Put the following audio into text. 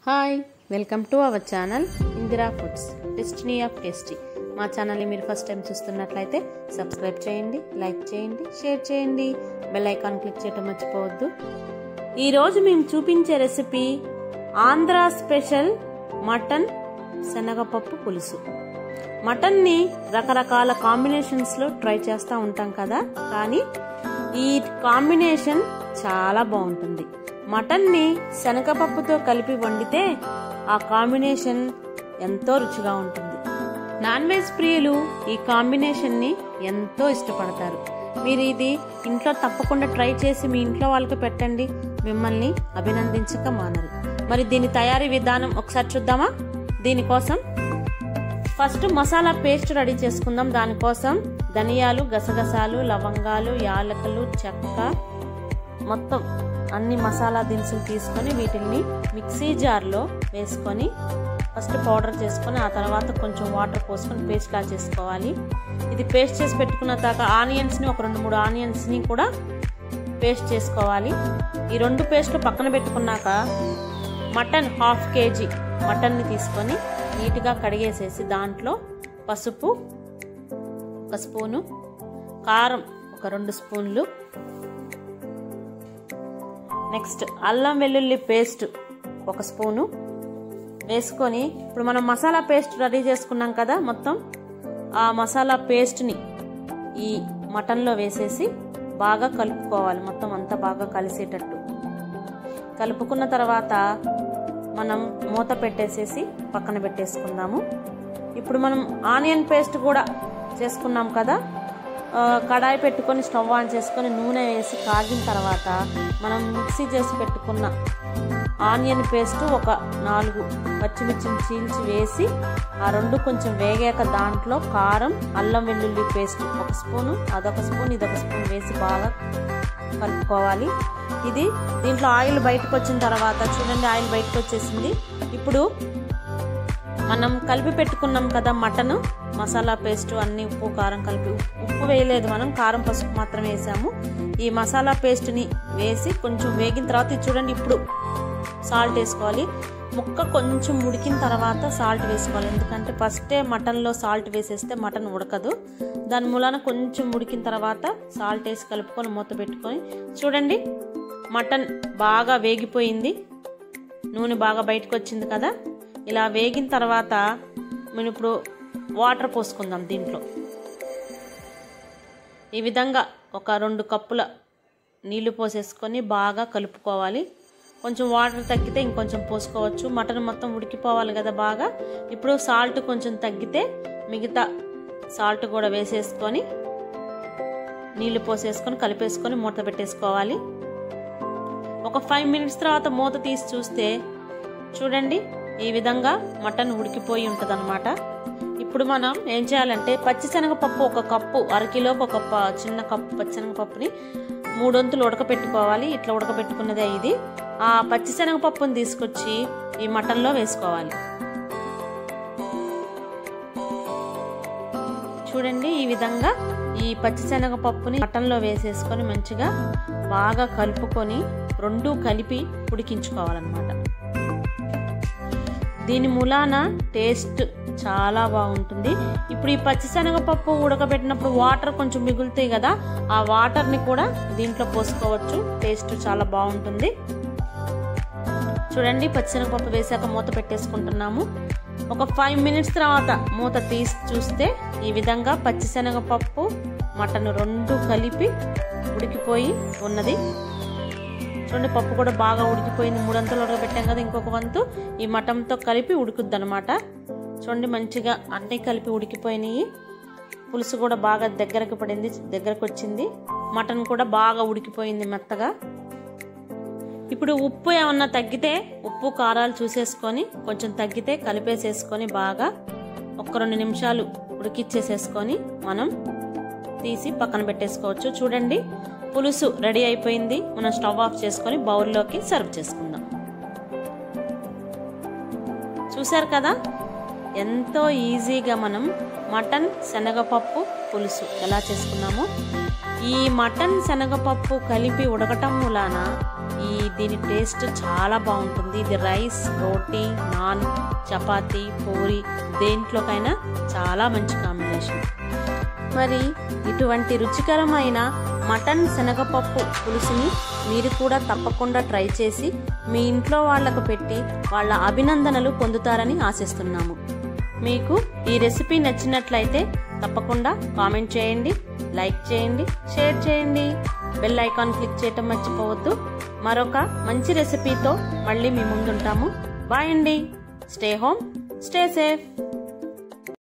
hi welcome to our channel Indira foods destiny of tasty మా ఛానల్ని మీరు ఫస్ట్ టైం చూస్తున్నట్లయితే సబ్స్క్రైబ్ చేయండి లైక్ చేయండి షేర్ చేయండి బెల్ ఐకాన్ క్లిక్ చేయడం మర్చిపోవద్దు ఈరోజు మేము చూపించే రెసిపీ ఆంధ్ర స్పెషల్ మటన్ శనగపప్పు పులుసు మటన్ని రకరకాల కాంబినేషన్స్లో ట్రై చేస్తూ ఉంటాం కదా కానీ ఈ కాంబినేషన్ చాలా బాగుంటుంది మటన్ని శనగపప్పుతో కలిపి వండితే ఆ కాంబినేషన్ ఎంతో రుచిగా ఉంటుంది నాన్ వెజ్ ప్రియులు ఈ కాంబినేషన్ని ఎంతో ఇష్టపడతారు మీరు ఇది ఇంట్లో తప్పకుండా ట్రై చేసి మీ ఇంట్లో వాళ్ళకి పెట్టండి మిమ్మల్ని అభినందించక మానరు మరి దీని తయారీ విధానం ఒకసారి చూద్దామా దీనికోసం ఫస్ట్ మసాలా పేస్ట్ రెడీ చేసుకుందాం దానికోసం ధనియాలు గసగసాలు లవంగాలు యాలకులు చెక్క మొత్తం అన్ని మసాలా దినుసులు తీసుకొని వీటిని మిక్సీ జార్లో వేసుకొని ఫస్ట్ పౌడర్ చేసుకొని ఆ తర్వాత కొంచెం వాటర్ పోసుకొని పేస్ట్ లా చేసుకోవాలి ఇది పేస్ట్ చేసి పెట్టుకున్న తర్వాత ఆనియన్స్ని ఒక రెండు మూడు ఆనియన్స్ని కూడా పేస్ట్ చేసుకోవాలి ఈ రెండు పేస్ట్లు పక్కన పెట్టుకున్నాక మటన్ హాఫ్ కేజీ మటన్ని తీసుకొని నీట్గా కడిగేసేసి దాంట్లో పసుపు ఒక స్పూను కారం ఒక రెండు స్పూన్లు నెక్స్ట్ అల్లం వెల్లుల్లి పేస్ట్ ఒక స్పూను వేసుకొని ఇప్పుడు మనం మసాలా పేస్ట్ రెడీ చేసుకున్నాం కదా మొత్తం ఆ మసాలా పేస్ట్ని ఈ మటన్లో వేసేసి బాగా కలుపుకోవాలి మొత్తం అంతా బాగా కలిసేటట్టు కలుపుకున్న తర్వాత మనం మూత పెట్టేసేసి పక్కన పెట్టేసుకుందాము ఇప్పుడు మనం ఆనియన్ పేస్ట్ కూడా చేసుకున్నాం కదా కడాయి పెట్టుకొని స్టవ్ ఆన్ చేసుకొని నూనె వేసి కాగిన తర్వాత మనం మిక్సీ చేసి పెట్టుకున్న ఆనియన్ పేస్ట్ ఒక నాలుగు పచ్చిమిర్చిని చీల్చి వేసి ఆ రెండు కొంచెం వేగాక దాంట్లో కారం అల్లం వెల్లుల్లి పేస్ట్ ఒక స్పూను అదొక స్పూన్ ఇదొక స్పూన్ వేసి బాగా కలుపుకోవాలి ఇది దీంట్లో ఆయిల్ బయటకు వచ్చిన తర్వాత చూడండి ఆయిల్ బయటకు వచ్చేసింది ఇప్పుడు మనం కలిపి పెట్టుకున్నాం కదా మటన్ మసాలా పేస్ట్ అన్ని ఉప్పు కారం కలిపి ఉప్పు వేయలేదు మనం కారం పసుపు మాత్రమే వేసాము ఈ మసాలా పేస్ట్ని వేసి కొంచెం వేగిన తర్వాత ఇది చూడండి ఇప్పుడు సాల్ట్ వేసుకోవాలి ముక్క కొంచెం ఉడికిన తర్వాత సాల్ట్ వేసుకోవాలి ఎందుకంటే ఫస్టే మటన్లో సాల్ట్ వేసేస్తే మటన్ ఉడకదు దాని మూలాన కొంచెం ఉడికిన తర్వాత సాల్ట్ వేసి కలుపుకొని మూత పెట్టుకొని చూడండి మటన్ బాగా వేగిపోయింది నూనె బాగా బయటకు వచ్చింది కదా ఇలా వేగిన తర్వాత మనం ఇప్పుడు వాటర్ పోసుకుందాం దీంట్లో ఈ విధంగా ఒక రెండు కప్పుల నీళ్లు పోసేసుకొని బాగా కలుపుకోవాలి కొంచెం వాటర్ తగ్గితే ఇంకొంచెం పోసుకోవచ్చు మటన్ మొత్తం ఉడికిపోవాలి కదా బాగా ఇప్పుడు సాల్ట్ కొంచెం తగ్గితే మిగతా సాల్ట్ కూడా వేసేసుకొని నీళ్లు పోసేసుకొని కలిపేసుకొని మూత పెట్టేసుకోవాలి ఒక ఫైవ్ మినిట్స్ తర్వాత మూత తీసి చూస్తే చూడండి ఈ విధంగా మటన్ ఉడికిపోయి ఉంటుంది అనమాట ఇప్పుడు మనం ఏం చేయాలంటే పచ్చిశనగపప్పు ఒక కప్పు అరకిలోకి ఒక చిన్న కప్పు పచ్చిశనగపప్పుని మూడొంతులు ఉడకపెట్టుకోవాలి ఇట్లా ఉడకపెట్టుకున్నదే ఇది ఆ పచ్చిశనగపప్పుని తీసుకొచ్చి ఈ మటన్లో వేసుకోవాలి చూడండి ఈ విధంగా ఈ పచ్చిశనగపప్పుని మటన్లో వేసేసుకొని మంచిగా బాగా కలుపుకొని రెండు కలిపి ఉడికించుకోవాలన్నమాట దీని మూలాన టేస్ట్ చాలా బాగుంటుంది ఇప్పుడు ఈ పచ్చిశనగపప్పు ఉడకబెట్టినప్పుడు వాటర్ కొంచెం మిగులుతాయి కదా ఆ వాటర్ని కూడా దీంట్లో పోసుకోవచ్చు టేస్ట్ చాలా బాగుంటుంది చూడండి పచ్చిశనగపప్పు వేసాక మూత పెట్టేసుకుంటున్నాము ఒక ఫైవ్ మినిట్స్ తర్వాత మూత తీసి చూస్తే ఈ విధంగా పచ్చిశనగపప్పు మటన్ రెండు కలిపి ఉడికిపోయి ఉన్నది చూడండి పప్పు కూడా బాగా ఉడికిపోయింది మూడంతలు ఉడకబెట్టాం కదా ఇంకొక వంతు ఈ మటన్తో కలిపి ఉడుకుద్ది అనమాట చూడండి మంచిగా అన్నీ కలిపి ఉడికిపోయినాయి పులుసు కూడా బాగా దగ్గరకు పడింది దగ్గరకు వచ్చింది మటన్ కూడా బాగా ఉడికిపోయింది మెత్తగా ఇప్పుడు ఉప్పు ఏమన్నా తగ్గితే ఉప్పు కారాలు చూసేసుకొని కొంచెం తగ్గితే కలిపేసేసుకొని బాగా ఒక రెండు నిమిషాలు ఉడికిచ్చేసేసుకొని మనం తీసి పక్కన పెట్టేసుకోవచ్చు చూడండి పులుసు రెడీ అయిపోయింది మనం స్టవ్ ఆఫ్ చేసుకొని బౌల్లోకి సర్వ్ చేసుకుందాం చూసారు కదా ఎంతో ఈజీగా మనం మటన్ శనగపప్పు పులుసు ఎలా చేసుకున్నామో ఈ మటన్ శనగపప్పు కలిపి ఉడకటం మూలాన ఈ దీని టేస్ట్ చాలా బాగుంటుంది ఇది రైస్ రోటీ నాన్ చపాతీ పూరి దేంట్లోకైనా చాలా మంచి కాంబినేషన్ మరి ఇటువంటి రుచికరమైన మటన్ శనగపప్పు పులుసుని మీరు కూడా తప్పకుండా ట్రై చేసి మీ ఇంట్లో వాళ్లకు పెట్టి వాళ్ళ అభినందనలు పొందుతారని ఆశిస్తున్నాము మీకు ఈ రెసిపీ నచ్చినట్లయితే తప్పకుండా కామెంట్ చేయండి లైక్ చేయండి షేర్ చేయండి బెల్ ఐకాన్ క్లిక్ చేయటం మర్చిపోవద్దు మరొక మంచి రెసిపీతో మళ్ళీ మీ ముందుంటాము బాయ్ అండి స్టే హోమ్ స్టే సేఫ్